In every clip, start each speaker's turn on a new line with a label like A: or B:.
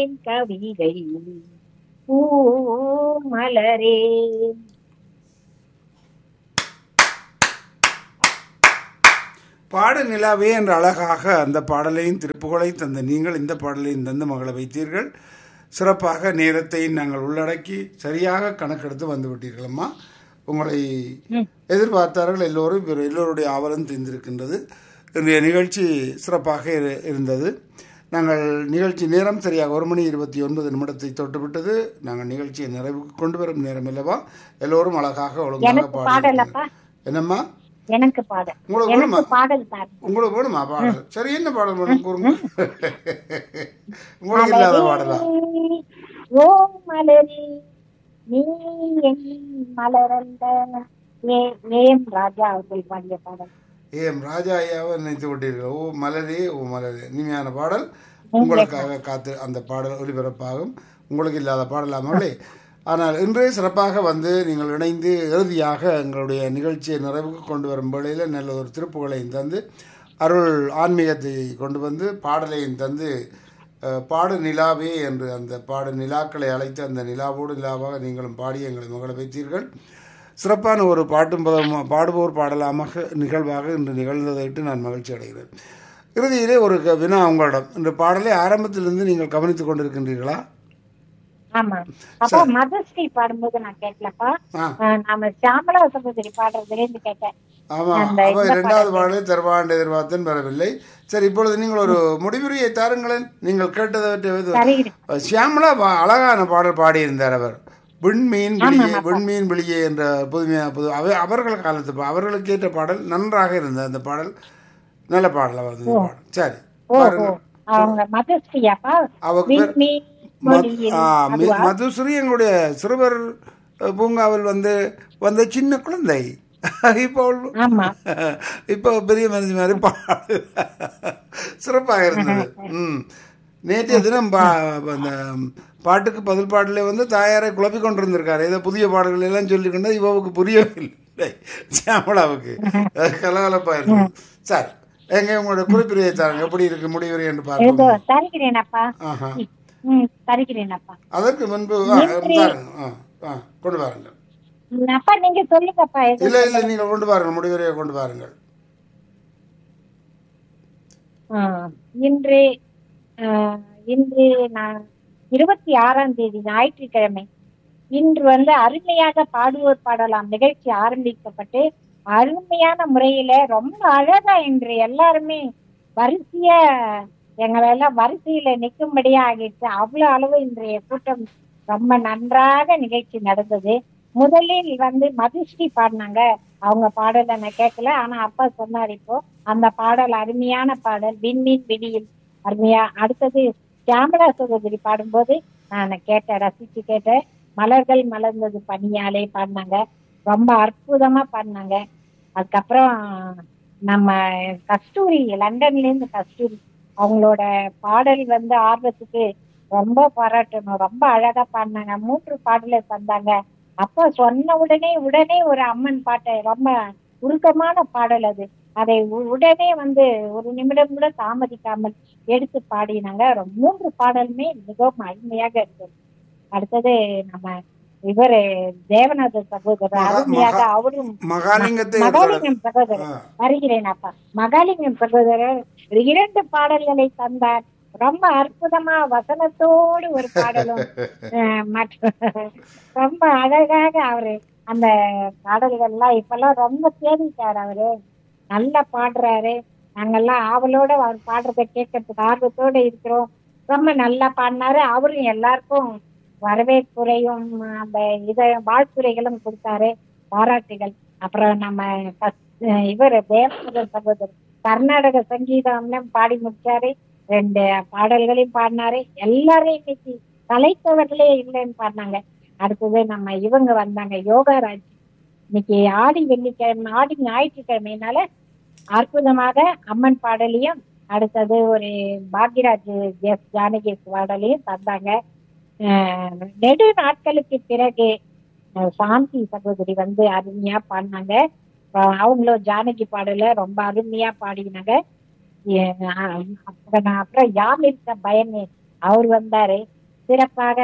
A: பாடுவேன் கவிதை பூ மலரே
B: பாடு நிலாவே என்ற அழகாக அந்த பாடலையும் திருப்புகழை தந்த நீங்கள் இந்த பாடலையும் தந்து மகளை வைத்தீர்கள் சிறப்பாக நேரத்தை நாங்கள் உள்ளடக்கி சரியாக கணக்கெடுத்து வந்து விட்டீர்களம்மா உங்களை எதிர்பார்த்தார்கள் எல்லோரும் இவர் எல்லோருடைய ஆவலம் தெரிந்திருக்கின்றது இன்றைய நிகழ்ச்சி சிறப்பாக இரு- இருந்தது நாங்கள் நிகழ்ச்சி நேரம் சரியாக ஒரு மணி இருபத்தி ஒன்பது நிமிடத்தை தொட்டுவிட்டது நாங்கள் நிகழ்ச்சியை நிறைவுக்கு கொண்டு வரும் நேரம் அல்லவா எல்லோரும் அழகாக ஒழுங்காக
A: எனக்கு பாடலப்பா
B: பாடி என்னம்மா
A: எனக்கு பாடல்
B: உங்களுக்கு
A: எனக்கு
B: வேணுமா?
A: பாடல் தான்
B: உங்களுக்கு வேணுமா பாடல் சரி என்ன பாடல் வேணும் கூறுங்க உங்களுக்கு இல்லாத பாடலா
A: ஓ மலரே நீ என் மலரந்த ஏ- ஏம் ராஜா அவர்கள் பாடிய பாடல்
B: ஏம் ராஜா ஐயாவை நினைத்து விட்டீர்கள் ஓ மலரே ஓ மலரே இனிமையான பாடல் உங்களுக்காக காத்து அந்த பாடல் ஒலிபரப்பாகும் உங்களுக்கு இல்லாத பாடலாமலே ஆனால் இன்றே சிறப்பாக வந்து நீங்கள் இணைந்து இறுதியாக எங்களுடைய நிகழ்ச்சியை நிறைவுக்கு கொண்டு வரும் வேளையில் நல்ல ஒரு திருப்புகளையும் தந்து அருள் ஆன்மீகத்தை கொண்டு வந்து பாடலையும் தந்து அஹ், பாடு நிலாவே என்று அந்த பாடு நிலாக்களை அழைத்து அந்த நிலாவோடு நிலாவாக நீங்களும் பாடி எங்களை மகளை வைத்தீர்கள் சிறப்பான ஒரு பாட்டும் பதம் பாடுவோர் பாடலாமாக நிகழ்வாக இன்று நிகழ்ந்ததையிட்டு நான் மகிழ்ச்சி அடைகிறேன் இறுதியிலே ஒரு க- வினா உங்களிடம் இந்த பாடலை ஆரம்பத்திலிருந்து நீங்கள் கவனித்துக் கொண்டிருக்கின்றீர்களா
A: ஆமா அப்பா மதஸ்ரீ பாடும்போது நான் கேட்கலப்பா
B: ஆ
A: ஆஹ் நாம சாமலா சகோதரி பாடுறதுல இருந்து கேட்டேன்
B: ஆமா
A: அந்த
B: அப்ப
A: இந்த
B: இரண்டாவது பாடலை தருவாண்டு எதிர்பார்த்தேன் வரவில்லை சரி இப்பொழுது நீங்கள் ஒரு முடிவுரையை தாருங்களேன் நீங்கள் கேட்டதை
A: சரி
B: சியாமலா பா- அழகான பாடல் பாடியிருந்தார் அவர் விண்மீன் விழியே விண்மீன் விழியே என்ற புதுமையான புது அவ- அவர்கள் காலத்து பா- அவர்களுக்கு ஏற்ற பாடல் நன்றாக இருந்தது அந்த பாடல் நல்ல பாடல் அவர் அந்த பாடல் சரி
A: ஓ ஓ
B: பாருங்கள்.
A: அவங்க மதஸ்ரீயாப்பா
B: அவ பேர்
A: விண்மீன்
B: மத்-
A: மொழியில்
B: ஆ, மி- மதுஸ்ரீ எங்களுடைய சிறுவர் அஹ், பூங்காவில் வந்து வந்த சின்ன குழந்தை இப்போ அவள்
A: ஆமா
B: இப்போ பெரிய மனுஷன் மாதிரி பாடு சிறப்பாக இருந்தது ம் நேற்றைய தினம் பா அந்த பாட்டுக்கு பதில் பாடலே வந்து தாயாரை குழப்பி கொண்டிருந்திருக்காரு ஏதோ புதிய பாடல்கள் எல்லாம் சொல்லிக்கொண்டு இவவுக்கு புரியவில்லை சியாமலாவுக்கு கலகலப்பா இருந்தது சார் எங்க உங்களோட குறிப்பிடையை தாருங்க எப்படி இருக்கு முடிவுரை என்று
A: ஏதோ
B: பார்ப்போம்
A: தருகிறேனப்பா
B: ஆஹா
A: ம் தருகிறேனப்பா
B: அதற்கு முன்பு ஆ, தாருங்க ஆ, ஆ, கொண்டு வாருங்கள்
A: ம், அப்பா நீங்க சொல்லுங்கப்பா எது
B: இல்ல இல்ல நீங்கள் கொண்டு வாருங்கள் முடிவுரையை கொண்டு வாருங்கள்
A: ஆ, இன்று ஆ, இன்று நான் இருபத்தி ஆறாம் தேதி ஞாயிற்றுக்கிழமை இன்று வந்து அருமையாக பாடுவோர் பாடலாம் நிகழ்ச்சி ஆரம்பிக்கப்பட்டு அருமையான முறையில ரொம்ப அழகா இன்று எல்லாருமே வரிசையா எங்களை எல்லாம் வரிசையில நிற்கும்படியா ஆகிடுச்சு அவ்வளவு அளவு இன்றைய கூட்டம் ரொம்ப நன்றாக நிகழ்ச்சி நடந்தது முதலில் வந்து மதுஸ்ரீ பாடினாங்க அவங்க பாடலை நான் கேட்கல ஆனா அப்பா சொன்னார் இப்போ அந்த பாடல் அருமையான பாடல் விண்மீன் விடியில் அருமையா அடுத்தது கேமரா சகோதரி பாடும்போது நான் கேட்டேன் ரசிச்சு கேட்டேன் மலர்கள் மலர்ந்தது பனியாலே பாடினாங்க ரொம்ப அற்புதமா பாடினாங்க அதுக்கப்புறம் நம்ம கஸ்தூரி லண்டன்ல இருந்து கஸ்தூரி அவங்களோட பாடல் வந்து ஆர்வத்துக்கு ரொம்ப பாராட்டணும் ரொம்ப அழகா பாடினாங்க மூன்று பாடலை தந்தாங்க அப்பா சொன்ன உடனே உடனே ஒரு அம்மன் பாட்டை ரொம்ப உருக்கமான பாடல் அது அதை உ- உடனே வந்து ஒரு நிமிடம் கூட தாமதிக்காமல் எடுத்து பாடினாங்க ரொம்ப- மூன்று பாடலுமே மிகவும் அருமையாக இருந்தது அடுத்தது நம்ம இவரு தேவநாத சகோதரர்
B: மகா-
A: அருமையாக
B: மகா-
A: அவரும்
B: மகாலிங்கத்தை
A: மகாலிங்கம் சகோதரர்
B: ஆ.
A: வருகிறேன் அப்பா மகாலிங்கம் சகோதரர் இரண்டு பாடல்களை தந்தார் ரொம்ப அற்புதமா வசனத்தோடு ஒரு பாடலும் அஹ், மற்றும் ரொம்ப அழகாக அவரு அந்த பாடல்கள்லாம் இப்பெல்லாம் ரொம்ப தேடிட்டார் அவரு நல்லா பாடுறாரு நாங்கெல்லாம் ஆவலோட அவர் பாடுறதை கேட்கறதுக்கு ஆர்வத்தோட இருக்கிறோம் ரொம்ப நல்லா பாடினாரு அவரும் எல்லாருக்கும் வரவேற்புரையும் அந்த இத வாழ்த்துரைகளும் கொடுத்தாரு பாராட்டுகள் அப்புறம் நம்ம கஸ்- இவர் தேவநாத சகோதரர் கர்நாடக சங்கீதம் பாடி முடிச்சாரு ரெண்டு பாடல்களையும் பாடினாரு எல்லாரும் இன்னைக்கு கலைத்தவர்களே இல்லைன்னு பாடினாங்க அடுத்தது நம்ம இவங்க வந்தாங்க யோகாராஜ் இன்னைக்கு ஆடி வெள்ளிக்கிழமை ஆடி ஞாயிற்றுக்கிழமைனால அற்புதமாக அம்மன் பாடலையும் அடுத்தது ஒரு பாக்யராஜ் எஸ் ஜானகி பாடலையும் தந்தாங்க அஹ் நெடு நாட்களுக்கு பிறகு அஹ் சாந்தி சகோதரி வந்து அருமையா பாடினாங்க அஹ் அவங்களும் ஜானகி பாடல ரொம்ப அருமையா பாடினாங்க எ- அஹ் அப்புறம் நான் அப்புறம் யாம் இருக்க பயமே அவர் வந்தாரு சிறப்பாக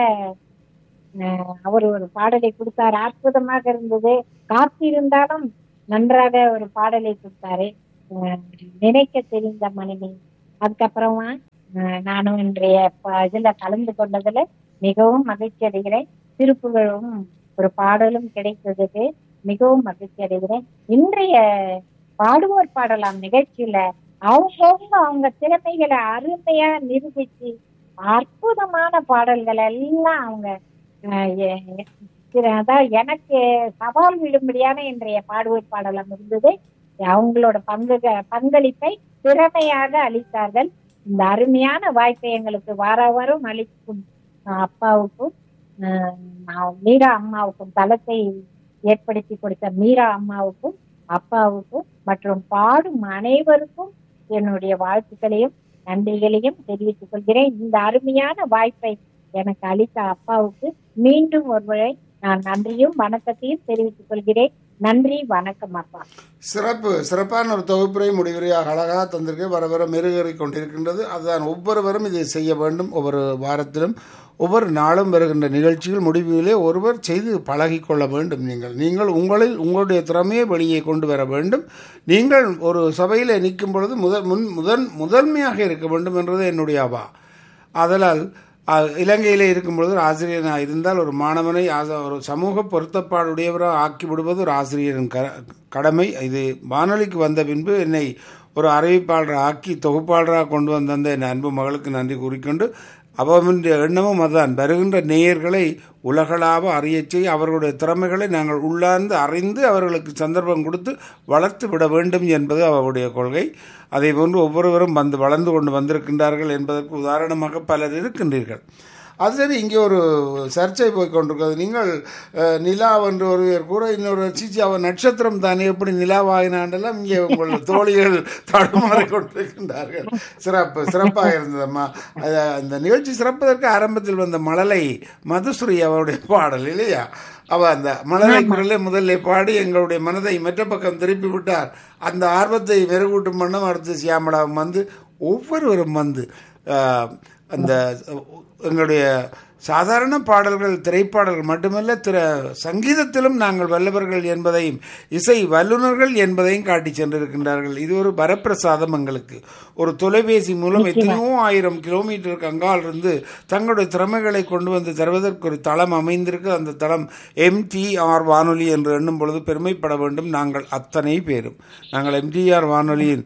A: அஹ், அவர் ஒரு பாடலை கொடுத்தாரு அற்புதமாக இருந்தது காத்திருந்தாலும் நன்றாக ஒரு பாடலை கொடுத்தாரு அஹ், நினைக்க தெரிந்த மனைவி அதுக்கப்புறமா அஹ், நானும் இன்றைய ப- இதுல கலந்து கொண்டதுல மிகவும் மகிழ்ச்சி அடைகிறேன் திருப்புகளும் ஒரு பாடலும் கிடைத்ததுக்கு மிகவும் மகிழ்ச்சி அடைகிறேன் இன்றைய பாடுவோர் பாடலாம் நிகழ்ச்சியில அவங்கவுங்க அவங்க திறமைகளை அருமையா நிரூபிச்சு அற்புதமான பாடல்கள் எல்லாம் அவங்க அஹ், எ- எ- அதான் எனக்கு சவால் விடும்படியான இன்றைய பாடுவோர் பாடலாம் இருந்தது அவங்களோட பங்கு பங்களிப்பை திறமையாக அளித்தார்கள் இந்த அருமையான வாய்ப்பை எங்களுக்கு வார வாரம் அளிக்கும் அஹ், அப்பாவுக்கும் அஹ், நான் மீரா அம்மாவுக்கும் தளத்தை ஏற்படுத்தி கொடுத்த மீரா அம்மாவுக்கும் அப்பாவுக்கும் மற்றும் பாடும் அனைவருக்கும் என்னுடைய வாழ்த்துக்களையும் நன்றிகளையும் தெரிவித்துக் கொள்கிறேன் இந்த அருமையான வாய்ப்பை எனக்கு அளித்த அப்பாவுக்கு மீண்டும் ஒருமுறை நான் நன்றியும் வணக்கத்தையும் தெரிவித்துக் கொள்கிறேன் நன்றி வணக்கம் அப்பா
B: சிறப்பு சிறப்பான ஒரு தொகுப்புரை முடிவுரையாக அழகாக தந்திருக்கு வர வர மெருகேறி கொண்டிருக்கின்றது அதுதான் ஒவ்வொருவரும் இதை செய்ய வேண்டும் ஒவ்வொரு வாரத்திலும் ஒவ்வொரு நாளும் வருகின்ற நிகழ்ச்சிகள் முடிவிலே ஒருவர் செய்து பழகிக் கொள்ள வேண்டும் நீங்கள் நீங்கள் உங்களில் உங்களுடைய திறமையை வெளியே கொண்டு வர வேண்டும் நீங்கள் ஒரு சபையில் நிற்கும் பொழுது முதல் முன் முதன் முதன்மையாக இருக்க வேண்டும் என்றது என்னுடைய அவா அதனால் அஹ், இலங்கையிலே இருக்கும் பொழுது ஒரு ஆசிரியனாக இருந்தால் ஒரு மாணவனை ஆச- ஒரு சமூக பொருத்தப்பாடுடையவராக ஆக்கி விடுவது ஒரு ஆசிரியரின் க கடமை இது வானொலிக்கு வந்த பின்பு என்னை ஒரு அறிவிப்பாளராக ஆக்கி தொகுப்பாளராக கொண்டு வந்த அந்த என் அன்பு மகளுக்கு நன்றி கூறிக்கொண்டு அவமின் எண்ணமும் அதுதான் வருகின்ற நேயர்களை உலகளாவ அறியச் செய்ய அவர்களுடைய திறமைகளை நாங்கள் உள்ளார்ந்து அறிந்து அவர்களுக்கு சந்தர்ப்பம் கொடுத்து வளர்த்து விட வேண்டும் என்பது அவருடைய கொள்கை அதே போன்று ஒவ்வொருவரும் வந்து வளர்ந்து கொண்டு வந்திருக்கின்றார்கள் என்பதற்கு உதாரணமாக பலர் இருக்கின்றீர்கள் அது சரி இங்கே ஒரு சர்ச்சை போய் கொண்டிருக்கிறது நீங்கள் அஹ், நிலா என்று ஒருவர் கூற இன்னொரு சீச்சி அவன் நட்சத்திரம் தானே எப்படி நிலாவாகினாண்டெல்லாம் இங்கே உங்கள் தோழிகள் தடுமாறி கொண்டிருக்கின்றார்கள் சிறப்பு சிறப்பாக இருந்ததம்மா அது அந்த நிகழ்ச்சி சிறப்பதற்கு ஆரம்பத்தில் வந்த மழலை மதுஸ்ரீ அவருடைய பாடல் இல்லையா அவ அந்த மழலை குரலை முதல்ல பாடி எங்களுடைய மனதை மற்ற பக்கம் திருப்பி விட்டார் அந்த ஆர்வத்தை மெருகூட்டும் வண்ணம் அடுத்து சியாமளாவும் வந்து ஒவ்வொருவரும் வந்து ஆஹ், அந்த எங்களுடைய சாதாரண பாடல்கள் திரைப்பாடல்கள் மட்டுமல்ல திர சங்கீதத்திலும் நாங்கள் வல்லவர்கள் என்பதையும் இசை வல்லுநர்கள் என்பதையும் காட்டி சென்றிருக்கின்றார்கள் இது ஒரு வரப்பிரசாதம் எங்களுக்கு ஒரு தொலைபேசி மூலம் எத்தனையோ ஆயிரம் கிலோமீட்டருக்கு அங்கால் இருந்து தங்களுடைய திறமைகளை கொண்டு வந்து தருவதற்கு ஒரு தளம் அமைந்திருக்கு அந்த தளம் எம்டிஆர் வானொலி என்று எண்ணும் பொழுது பெருமைப்பட வேண்டும் நாங்கள் அத்தனை பேரும் நாங்கள் எம்டிஆர் வானொலியின்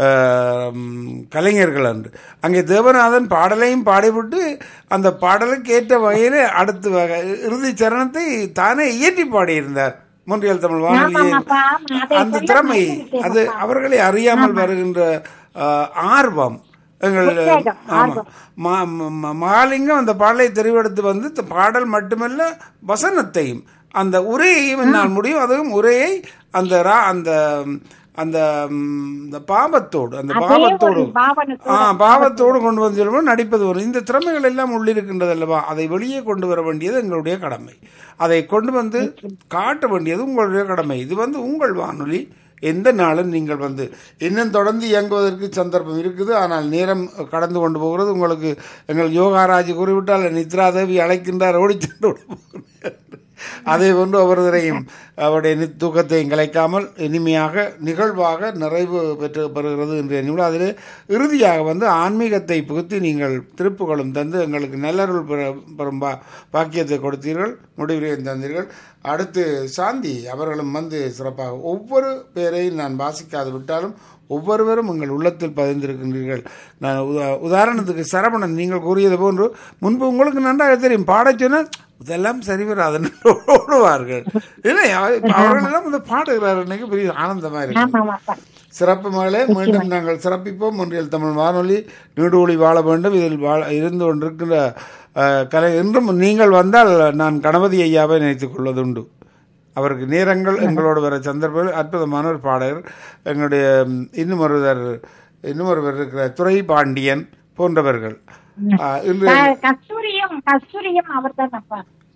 B: ஆஹ், கலைஞர்கள் அன்று அங்கே தேவநாதன் பாடலையும் பாடிவிட்டு அந்த பாடலுக்கு ஏற்ற வகையில் அடுத்து வகை இறுதி சரணத்தை தானே இயற்றி பாடியிருந்தார் முன்றியல் தமிழ் வானொலியை
A: ஆமாப்பா, ஆமா, அதை
B: அந்த
A: சொல்ல
B: திறமை
A: மறந்துவிட்டேன்
B: அது அவர்களை அறியாமல் வருகின்ற ஆஹ், ஆர்வம் எங்கள்
A: உற்சாகம்,
B: ஆமா மா- ம- ம- மகாலிங்கம் அந்த பாடலை தெரிவெடுத்து வந்து த- பாடல் மட்டுமல்ல வசனத்தையும் அந்த உரையையும் என்னால் முடியும் அதுவும் உரையை அந்த ரா- அந்த அந்த ம், இந்த பாவத்தோடு அந்த
A: அதே
B: பாவத்தோடு
A: ஒரு பாவனத்தோட
B: ஆ பாவத்தோடு கொண்டு வந்து சொல்லும்போது நடிப்பது வரும் இந்த திறமைகள் எல்லாம் உள்ளிருக்கின்றது அல்லவா அதை வெளியே கொண்டு வர வேண்டியது எங்களுடைய கடமை அதை கொண்டு வந்து காட்ட வேண்டியது உங்களுடைய கடமை இது வந்து உங்கள் வானொலி எந்த நாளும் நீங்கள் வந்து இன்னும் தொடர்ந்து இயங்குவதற்கு சந்தர்ப்பம் இருக்குது ஆனால் நேரம் கடந்து கொண்டு போகிறது உங்களுக்கு எங்கள் யோகாராஜ் கூறிவிட்டால் நித்ரா தேவி அழைக்கின்றார் ஓடி சென்று விட போகிறேன். அதே போன்று ஒவ்வொருவரையும் அவருடைய நி- தூக்கத்தையும் கலைக்காமல் இனிமையாக நிகழ்வாக நிறைவு பெற்று பெறுகிறது என்ற நிமிடம் அதிலே இறுதியாக வந்து ஆன்மீகத்தை புகுத்தி நீங்கள் திருப்புகளும் தந்து எங்களுக்கு நல்லருள் பெற பெறும் பா பாக்கியத்தை கொடுத்தீர்கள் முடிவுரையும் தந்தீர்கள் அடுத்து சாந்தி அவர்களும் வந்து சிறப்பாக ஒவ்வொரு பேரையும் நான் வாசிக்காது விட்டாலும் ஒவ்வொருவரும் உங்கள் உள்ளத்தில் பதிந்திருக்கின்றீர்கள் நான் உதா- உதாரணத்துக்கு சரவணன் நீங்கள் கூறியது போன்று முன்பு உங்களுக்கு நன்றாக தெரியும் பாடச் சொன்னால் இதெல்லாம் சரி வராது ஓடுவார்கள் இல்லை அவர்களெல்லாம் வந்து பாடுகிறார் இன்னைக்கு பெரிய ஆனந்தமா இருக்கு
A: ஆமாமாப்பா
B: சிறப்பு மகளே மீண்டும் நாங்கள் சிறப்பிப்போம் ஒன்றியல் தமிழ் வானொலி நீடூழி வாழ வேண்டும் இதில் வாழ இருந்து கொண்டிருக்கிற அஹ், கலை என்றும் நீங்கள் வந்தால் நான் கணபதி ஐயாவை நினைத்துக் கொள்வதுண்டு அவருக்கு நேரங்கள் எங்களோடு வர சந்தர்ப்பங்கள் அற்புதமான ஒரு பாடகர் எங்களுடைய ம், இன்னும் ஒருவர் இன்னும் ஒருவர் இருக்கிற துறை பாண்டியன் போன்றவர்கள் அஹ், இன்று
A: க- கஸ்தூரியும் கஸ்தூரியும் அவர்தான் அப்பா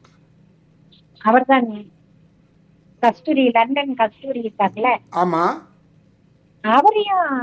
A: அவர்தான் கஸ்தூரி லண்டன் கஸ்தூரி இருக்காங்கல்ல
B: ஆமா
A: அவரையும்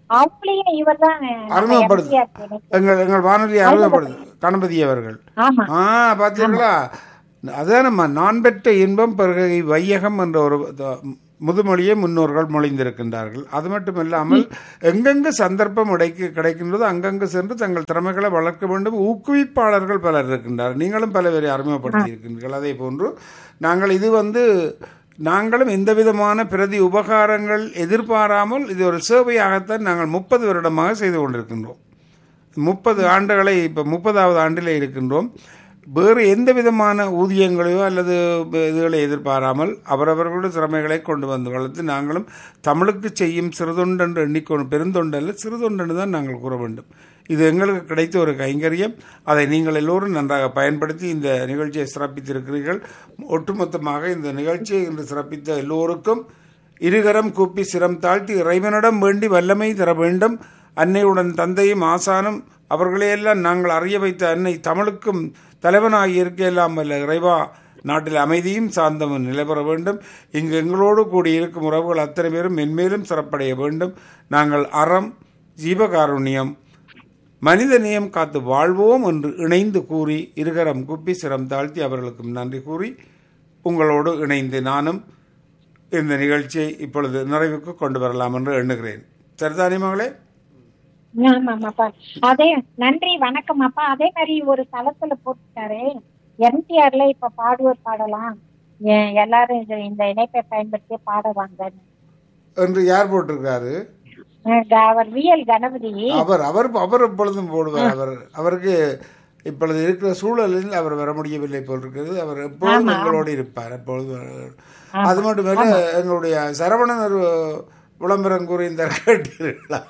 A: அவங்களையும் இவர் தான்
B: அறிமுகப்படுத்து. எங்கள் எங்கள் வானொலி அறிமுகப்படுது கணபதி அவர்கள்
A: ஆமா
B: ஆ பார்த்தீங்களா அதானம்மா நான் பெற்ற இன்பம் பிறகு வையகம் என்ற ஒரு த- முதுமொழியை முன்னோர்கள் மொழிந்திருக்கின்றார்கள் அது மட்டுமல்லாமல் எங்கெங்கு சந்தர்ப்பம் இடைக்கு கிடைக்கின்றதோ அங்கங்கு சென்று தங்கள் திறமைகளை வளர்க்க வேண்டும் ஊக்குவிப்பாளர்கள் பலர் இருக்கின்றார்கள் நீங்களும் பல பேரை அறிமுகப்படுத்தி இருக்கின்றீர்கள் அதே போன்று நாங்கள் இது வந்து நாங்களும் எந்த விதமான பிரதி உபகாரங்கள் எதிர்பாராமல் இது ஒரு சேவையாகத்தான் நாங்கள் முப்பது வருடமாக செய்து கொண்டிருக்கின்றோம் முப்பது ஆண்டுகளை இப்போ முப்பதாவது ஆண்டில் இருக்கின்றோம் வேறு எந்த விதமான ஊதியங்களையோ அல்லது இதுகளை எதிர்பாராமல் அவரவர்களுடைய திறமைகளை கொண்டு வந்து வளர்த்து நாங்களும் தமிழுக்கு செய்யும் சிறுதொண்டென்று எண்ணிக்கொண்டு பெருந்தொண்டல்ல சிறுதொண்டென்று தான் நாங்கள் கூற வேண்டும் இது எங்களுக்கு கிடைத்த ஒரு கைங்கரியம் அதை நீங்கள் எல்லோரும் நன்றாக பயன்படுத்தி இந்த நிகழ்ச்சியை சிறப்பித்திருக்கிறீர்கள் ஒட்டுமொத்தமாக இந்த நிகழ்ச்சியை இன்று சிறப்பித்த எல்லோருக்கும் இருகரம் கூப்பி சிரம் தாழ்த்தி இறைவனிடம் வேண்டி வல்லமை தர வேண்டும் அன்னையுடன் தந்தையும் ஆசானும் அவர்களையெல்லாம் நாங்கள் அறிய வைத்த அன்னை தமிழுக்கும் தலைவனாகி இருக்கையெல்லாம் வல்ல இறைவா நாட்டில் அமைதியும் சாந்தமும் நிலைபெற வேண்டும் இங்கு எங்களோடு கூடி இருக்கும் உறவுகள் அத்தனை பேரும் மென்மேலும் சிறப்படைய வேண்டும் நாங்கள் அறம் ஜீவகாருண்யம் மனித நேயம் காத்து வாழ்வோம் என்று இணைந்து கூறி இருகரம் குப்பி சிரம் தாழ்த்தி அவர்களுக்கும் நன்றி கூறி உங்களோடு இணைந்து நானும் இந்த நிகழ்ச்சியை இப்பொழுது நிறைவுக்கு கொண்டு வரலாம் என்று எண்ணுகிறேன் சரிதானே மகளே
A: ஆமாமாப்பா அதே நன்றி வணக்கம் அப்பா அதே மாதிரி ஒரு தளத்துல போட்டுட்டாரு எம்டிஆர்ல இப்ப பாடுவோர் பாடலாம் எ- எல்லாரும் இது- இந்த இணைப்பை பயன்படுத்தி பாடுவாங்க
B: என்று யார் போட்டிருக்காரு
A: அவர் விஎல் கணபதி
B: அவர் அவர் அவர் எப்பொழுதும் போடுவார் அவர் அவருக்கு இப்பொழுது இருக்கிற சூழலில் அவர் வர முடியவில்லை போல் இருக்கிறது அவர் எப்பொழுதும் எங்களோடு இருப்பார் எப்பொழுதும் வர- அது மட்டுமல்ல எங்களுடைய சரவணன் ஒரு விளம்பரம் கூறி இந்த கேட்டீர்களா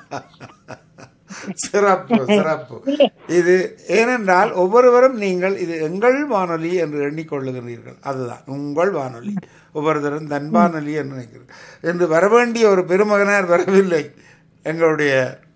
B: சிறப்பு சிறப்பு இது ஏனென்றால் ஒவ்வொருவரும் நீங்கள் இது எங்கள் வானொலி என்று எண்ணிக்கொள்ளுகிறீர்கள் அதுதான் உங்கள் வானொலி ஒவ்வொருத்தரும் தன் வானொலி என்று நினைக்கிறீர்கள் என்று வரவேண்டிய ஒரு பெருமகனார் வரவில்லை எங்களுடைய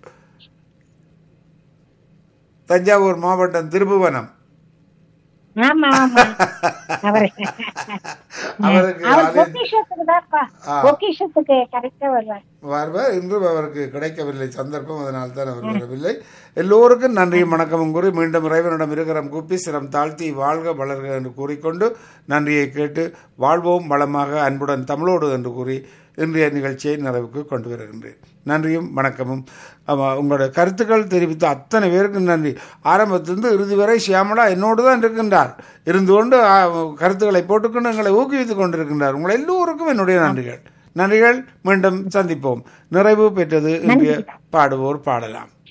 B: தஞ்சாவூர் மாவட்டம் திருபுவனம்
A: ஆமா ஆமா அவர்
B: அவருக்கு
A: அவர்
B: அது-
A: பொக்கிஷத்துக்கு தான்ப்பா பொக்கிஷத்துக்கு கரெக்டா வருவார்
B: வருவார் இன்றும் அவருக்கு கிடைக்கவில்லை சந்தர்ப்பம் அதனால் தான் அவர் வரவில்லை எல்லோருக்கும் நன்றியும் வணக்கமும் கூறி மீண்டும் இறைவனிடம் இருக்கிறம் கூப்பி சிரம் தாழ்த்தி வாழ்க வளர்க என்று கூறிக்கொண்டு நன்றியை கேட்டு வாழ்வோம் வளமாக அன்புடன் தமிழோடு என்று கூறி இன்றைய நிகழ்ச்சியை நிறைவுக்கு கொண்டு வருகின்றேன் நன்றியும் வணக்கமும் ஆமா, உங்களுடைய கருத்துக்கள் தெரிவித்த அத்தனை பேருக்கும் நன்றி ஆரம்பத்திலிருந்து இறுதி வரை சியாமலா என்னோடு தான் இருக்கின்றார் இருந்து கொண்டு ஆ, கருத்துக்களை போட்டுக்கொண்டு எங்களை ஊக்குவித்துக் கொண்டிருக்கின்றார் உங்கள் எல்லோருக்கும் என்னுடைய நன்றிகள் நன்றிகள் மீண்டும் சந்திப்போம் நிறைவு பெற்றது இன்றைய பாடுவோர் பாடலாம்